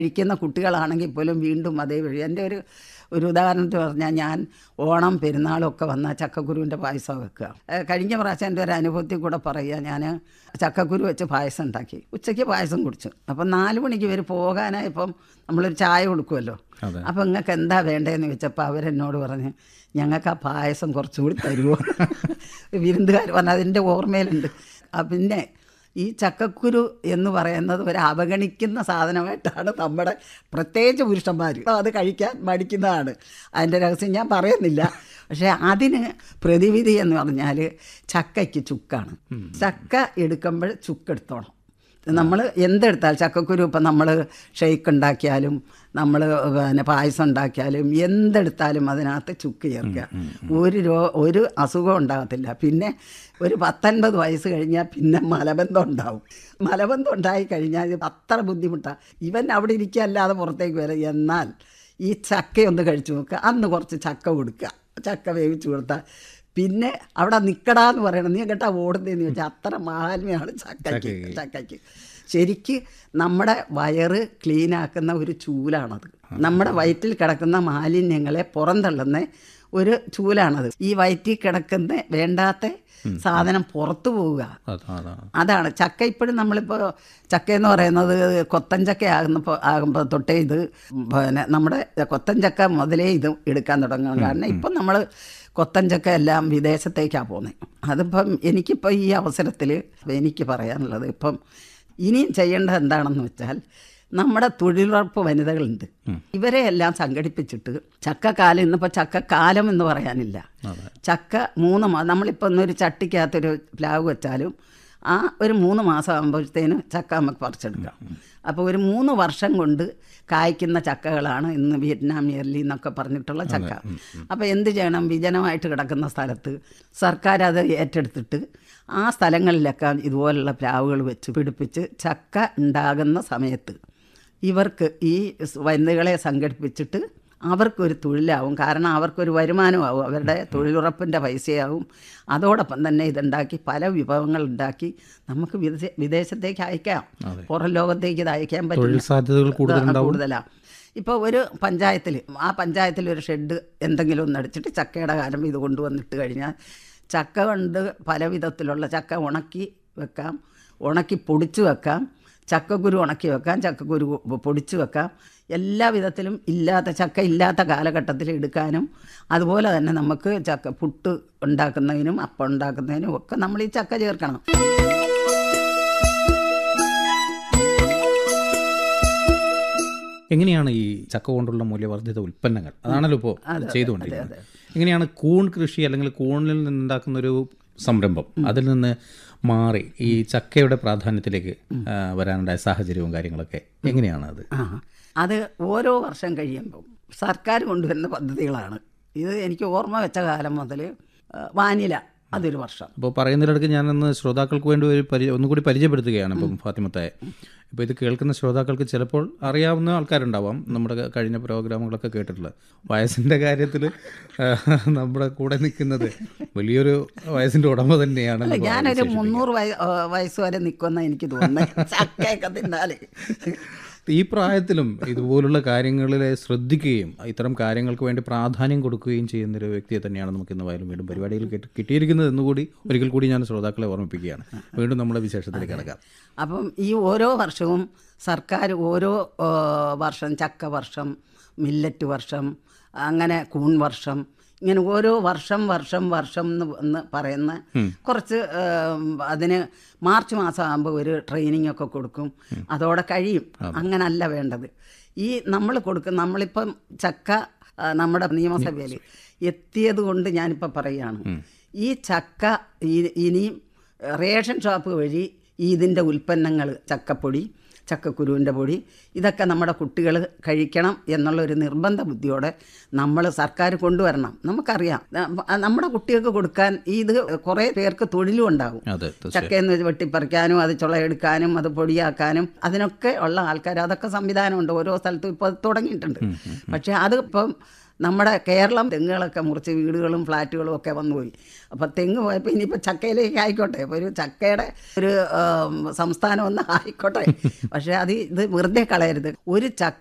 ഇരിക്കുന്ന കുട്ടികളാണെങ്കിൽ പോലും വീണ്ടും അതേ വഴി എൻ്റെ ഒരു ഒരു ഉദാഹരണത്തിന് പറഞ്ഞാൽ ഞാൻ ഓണം പെരുന്നാളൊക്കെ വന്നാൽ ചക്കക്കുരുവിൻ്റെ പായസം വെക്കുക ഏഹ് കഴിഞ്ഞ പ്രാവശ്യം എൻ്റെ ഒരു അനുഭവത്തിൽ കൂടെ പറയുക ഞാൻ ചക്കക്കുരു വെച്ച് പായസം ഉണ്ടാക്കി ഉച്ചയ്ക്ക് പായസം കുടിച്ചു അപ്പം നാല് മണിക്ക് ഇവർ പോകാനായപ്പം നമ്മളൊരു ചായ കൊടുക്കുമല്ലോ അതെ. അപ്പം നിങ്ങൾക്ക് എന്താ വേണ്ടതെന്ന് ചോദിച്ചപ്പോൾ അവരെന്നോട് പറഞ്ഞ് ഞങ്ങൾക്ക് ആ പായസം കുറച്ചുകൂടി തരുമോ വിരുന്നുകാർ പറഞ്ഞു അതിൻ്റെ ഓർമ്മയിലുണ്ട് ആ പിന്നെ ഈ ചക്കക്കുരു എന്ന് പറയുന്നത് ഒരു അവഗണിക്കുന്ന സാധനമായിട്ടാണ് നമ്മുടെ പ്രത്യേകിച്ച് പുരുഷന്മാർ അത് കഴിക്കാൻ മടിക്കുന്നതാണ് അതിൻ്റെ രഹസ്യം ഞാൻ പറയുന്നില്ല പക്ഷേ അതിന് പ്രതിവിധി എന്ന് പറഞ്ഞാൽ ചക്കയ്ക്ക് ചുക്കാണ് ചക്ക എടുക്കുമ്പോൾ ചുക്കെടുത്തോണം നമ്മൾ എന്തെടുത്താൽ ചക്കക്കുരു ഇപ്പം നമ്മൾ ഷെയ്ക്ക് ഉണ്ടാക്കിയാലും നമ്മൾ പിന്നെ പായസം ഉണ്ടാക്കിയാലും എന്തെടുത്താലും അതിനകത്ത് ചുക്ക് ചേർക്കുക ഒരു രോ ഒരു അസുഖം ഉണ്ടാകത്തില്ല പിന്നെ ഒരു പത്തൊൻപത് വയസ്സ് കഴിഞ്ഞാൽ പിന്നെ മലബന്ധം ഉണ്ടാവും മലബന്ധം ഉണ്ടായി കഴിഞ്ഞാൽ ഇത് അത്ര ബുദ്ധിമുട്ടാണ് ഇവൻ അവിടെ ഇരിക്കുക അല്ലാതെ പുറത്തേക്ക് വരും എന്നാൽ ഈ ചക്കയൊന്ന് കഴിച്ചു നോക്കുക അന്ന് കുറച്ച് ചക്ക കൊടുക്കുക ചക്ക വേവിച്ച് കൊടുത്താൽ പിന്നെ അവിടെ നിൽക്കടാന്ന് പറയണം നീ കേട്ടാ ഓടുന്നതെന്ന് ചോദിച്ചാൽ അത്ര മാഹാത്മ്യമാണ് ചക്കയ്ക്ക് ചക്കയ്ക്ക് ശരിക്ക് നമ്മുടെ വയറ് ക്ലീനാക്കുന്ന ഒരു ചൂലാണത് നമ്മുടെ വയറ്റിൽ കിടക്കുന്ന മാലിന്യങ്ങളെ പുറന്തള്ളുന്ന ഒരു ചൂലാണത് ഈ വയറ്റിൽ കിടക്കുന്ന വേണ്ടാത്ത സാധനം പുറത്തു പോവുക അതാ അതാ അതാണ് ചക്ക ഇപ്പോഴും നമ്മളിപ്പോൾ ചക്ക എന്ന് പറയുന്നത് കൊത്തൻ ചക്ക ആകുന്നപ്പോൾ ആകുമ്പോൾ തൊട്ടേ ഇത് പിന്നെ നമ്മുടെ കൊത്തൻ ചക്ക മുതലേ ഇത് എടുക്കാൻ തുടങ്ങണം കാരണം ഇപ്പം നമ്മൾ കൊത്തൻ ചക്ക എല്ലാം വിദേശത്തേക്കാണ് പോകുന്നത് അതിപ്പം എനിക്കിപ്പോൾ ഈ അവസരത്തിൽ എനിക്ക് പറയാനുള്ളത് ഇപ്പം ഇനിയും ചെയ്യേണ്ടത് എന്താണെന്ന് വെച്ചാൽ നമ്മുടെ തൊഴിലുറപ്പ് വനിതകളുണ്ട് ഇവരെ എല്ലാം സംഘടിപ്പിച്ചിട്ട് ചക്കക്കാലം ഇന്നിപ്പോൾ ചക്കക്കാലം എന്ന് പറയാനില്ല ചക്ക മൂന്ന് മാസം നമ്മളിപ്പോൾ ഒന്നൊരു ചട്ടിക്കകത്തൊരു പ്ലാവ് വെച്ചാലും ആ ഒരു മൂന്ന് മാസം ആകുമ്പോഴത്തേന് ചക്ക നമുക്ക് പറിച്ചെടുക്കാം അപ്പോൾ ഒരു മൂന്ന് വർഷം കൊണ്ട് കായ്ക്കുന്ന ചക്കകളാണ് ഇന്ന് വിയറ്റ്നാം ഇയർലി എന്നൊക്കെ പറഞ്ഞിട്ടുള്ള ചക്ക അപ്പോൾ എന്ത് ചെയ്യണം വിജനമായിട്ട് കിടക്കുന്ന സ്ഥലത്ത് സർക്കാർ അത് ഏറ്റെടുത്തിട്ട് ആ സ്ഥലങ്ങളിലൊക്കെ ഇതുപോലുള്ള പ്ലാവുകൾ വെച്ച് പിടിപ്പിച്ച് ചക്ക ഉണ്ടാകുന്ന സമയത്ത് ഇവർക്ക് ഈ വനിതകളെ സംഘടിപ്പിച്ചിട്ട് അവർക്കൊരു തൊഴിലാവും കാരണം അവർക്കൊരു വരുമാനമാവും അവരുടെ തൊഴിലുറപ്പിൻ്റെ പൈസയാവും അതോടൊപ്പം തന്നെ ഇതുണ്ടാക്കി പല വിഭവങ്ങൾ ഉണ്ടാക്കി നമുക്ക് വിദേശ വിദേശത്തേക്ക് അയക്കാം പുറം ലോകത്തേക്ക് ഇത് അയക്കാൻ പറ്റും തൊഴിൽ സാധ്യതകൾ കൂടുതലുണ്ടാവും കൂടുതലാണ് ഇപ്പോൾ ഒരു പഞ്ചായത്തിൽ ആ പഞ്ചായത്തിൽ ഒരു ഷെഡ് എന്തെങ്കിലും ഒന്ന് അടിച്ചിട്ട് ചക്കയുടെ കാലം ഇത് കൊണ്ടുവന്നിട്ട് കഴിഞ്ഞാൽ ചക്ക കൊണ്ട് പല വിധത്തിലുള്ള ചക്ക ഉണക്കി വെക്കാം ഉണക്കി പൊടിച്ച് വെക്കാം ചക്കക്കുരു ഉണക്കി വെക്കാം ചക്കക്കുരു പൊടിച്ച് വെക്കാം എല്ലാ വിധത്തിലും ഇല്ലാത്ത ചക്ക ഇല്ലാത്ത കാലഘട്ടത്തിൽ എടുക്കാനും അതുപോലെ തന്നെ നമുക്ക് ചക്ക പുട്ട് ഉണ്ടാക്കുന്നതിനും അപ്പം ഉണ്ടാക്കുന്നതിനും ഒക്കെ നമ്മൾ ഈ ചക്ക ചേർക്കണം എങ്ങനെയാണ് ഈ ചക്ക കൊണ്ടുള്ള മൂല്യവർദ്ധിത ഉൽപ്പന്നങ്ങൾ അതാണല്ലോ ഇപ്പോൾ ചെയ്തുകൊണ്ടിരിക്കുന്നത് എങ്ങനെയാണ് കൂൺ കൃഷി അല്ലെങ്കിൽ കൂണിൽ നിന്നുണ്ടാക്കുന്ന ഒരു സംരംഭം അതിൽ നിന്ന് മാറി ഈ ചക്കയുടെ പ്രാധാന്യത്തിലേക്ക് ആ, വരാനുണ്ടായ സാഹചര്യവും കാര്യങ്ങളൊക്കെ എങ്ങനെയാണ് അത് ആ അത് ഓരോ വർഷം കഴിയുമ്പം സർക്കാർ കൊണ്ടുവരുന്ന പദ്ധതികളാണ് ഇത് എനിക്ക് ഓർമ്മ വെച്ച കാലം മുതൽ വാനില അതൊരു വർഷം അപ്പോൾ പറയുന്നതിടക്ക് ഞാനൊന്ന് ശ്രോതാക്കൾക്ക് വേണ്ടി ഒരു പരി ഒന്നുകൂടി പരിചയപ്പെടുത്തുകയാണ് ഇപ്പം ഫാത്തിമത്തെ ഇപ്പോൾ ഇത് കേൾക്കുന്ന ശ്രോതാക്കൾക്ക് ചിലപ്പോൾ അറിയാവുന്ന ആൾക്കാരുണ്ടാവാം നമ്മുടെ ക- കഴിഞ്ഞ പ്രോഗ്രാമുകളൊക്കെ കേട്ടിട്ടുള്ളത് വയസ്സിൻ്റെ കാര്യത്തിൽ നമ്മുടെ കൂടെ നിൽക്കുന്നത് വലിയൊരു വയസ്സിൻ്റെ ഉടമ തന്നെയാണ് ഞാനൊരു മുന്നൂറ് വയ ആ, വയസ്സ് വരെ നിൽക്കുമെന്ന് എനിക്ക് തോന്നുന്നത് ചക്കയൊക്കെ തിന്നാല് ഈ പ്രായത്തിലും ഇതുപോലുള്ള കാര്യങ്ങളിൽ ശ്രദ്ധിക്കുകയും ഇത്തരം കാര്യങ്ങൾക്ക് വേണ്ടി പ്രാധാന്യം കൊടുക്കുകയും ചെയ്യുന്ന ഒരു വ്യക്തിയെ തന്നെയാണ് നമുക്ക് ഇന്ന് വയലും വീണ്ടും പരിപാടിയിൽ കിട്ടി- കിട്ടിയിരിക്കുന്നത് എന്നുകൂടി ഒരിക്കൽ കൂടി ഞാൻ ശ്രോതാക്കളെ ഓർമ്മിപ്പിക്കുകയാണ് വീണ്ടും നമ്മുടെ വിശേഷത്തിലേക്ക് കിടക്കാം അപ്പം ഈ ഓരോ വർഷവും സർക്കാർ ഓരോ ആ, വർഷം ചക്ക വർഷം മില്ലറ്റ് വർഷം അങ്ങനെ കൂൺ വർഷം ഇങ്ങനെ ഓരോ വർഷം വർഷം വർഷം എന്ന് എന്ന് പറയുന്ന കുറച്ച് ആ, അതിന് മാർച്ച് മാസം ആകുമ്പോൾ ഒരു ട്രെയിനിങ് ഒക്കെ കൊടുക്കും അതോടെ കഴിയും അങ്ങനല്ല വേണ്ടത് ഈ നമ്മൾ കൊടുക്കും നമ്മളിപ്പം ചക്ക ആ, നമ്മുടെ നിയമസഭയിൽ എത്തിയത് കൊണ്ട് ഞാനിപ്പോൾ പറയുകയാണ് ഈ ചക്ക ഈ- ഇനിയും റേഷൻ ഷോപ്പ് വഴി ഈ ഇതിൻ്റെ ഉൽപ്പന്നങ്ങൾ ചക്കപ്പൊടി ചക്കക്കുരുവിൻ്റെ പൊടി ഇതൊക്കെ നമ്മുടെ കുട്ടികൾ കഴിക്കണം എന്നുള്ള ഒരു നിർബന്ധ ബുദ്ധിയോടെ നമ്മൾ സർക്കാർ കൊണ്ടുവരണം നമുക്കറിയാം ന- നമ്മുടെ കുട്ടികൾക്ക് കൊടുക്കാൻ ഇത് കുറേ പേർക്ക് തൊഴിലും ഉണ്ടാകും അതെ തീർച്ചയായും. ചക്കയെന്ന് വെട്ടിപ്പറിക്കാനും അത് ചുളയെടുക്കാനും അത് പൊടിയാക്കാനും അതിനൊക്കെ ഉള്ള ആൾക്കാർ അതൊക്കെ സംവിധാനമുണ്ട് ഓരോ സ്ഥലത്തും ഇപ്പോൾ അത് തുടങ്ങിയിട്ടുണ്ട് പക്ഷേ അത് ഇപ്പം നമ്മുടെ കേരളം തെങ്ങുകളൊക്കെ മുറിച്ച് വീടുകളും ഫ്ലാറ്റുകളും ഒക്കെ വന്നുപോയി അപ്പോൾ തെങ്ങ് പോയപ്പോൾ ഇനിയിപ്പോൾ ചക്കയിലേക്ക് ആയിക്കോട്ടെ ഇപ്പോൾ ഒരു ചക്കയുടെ ഒരു ആം, സംസ്ഥാനം ഒന്ന് ആയിക്കോട്ടെ പക്ഷേ അത് ഇത് വെറുതെ കളയരുത് ഒരു ചക്ക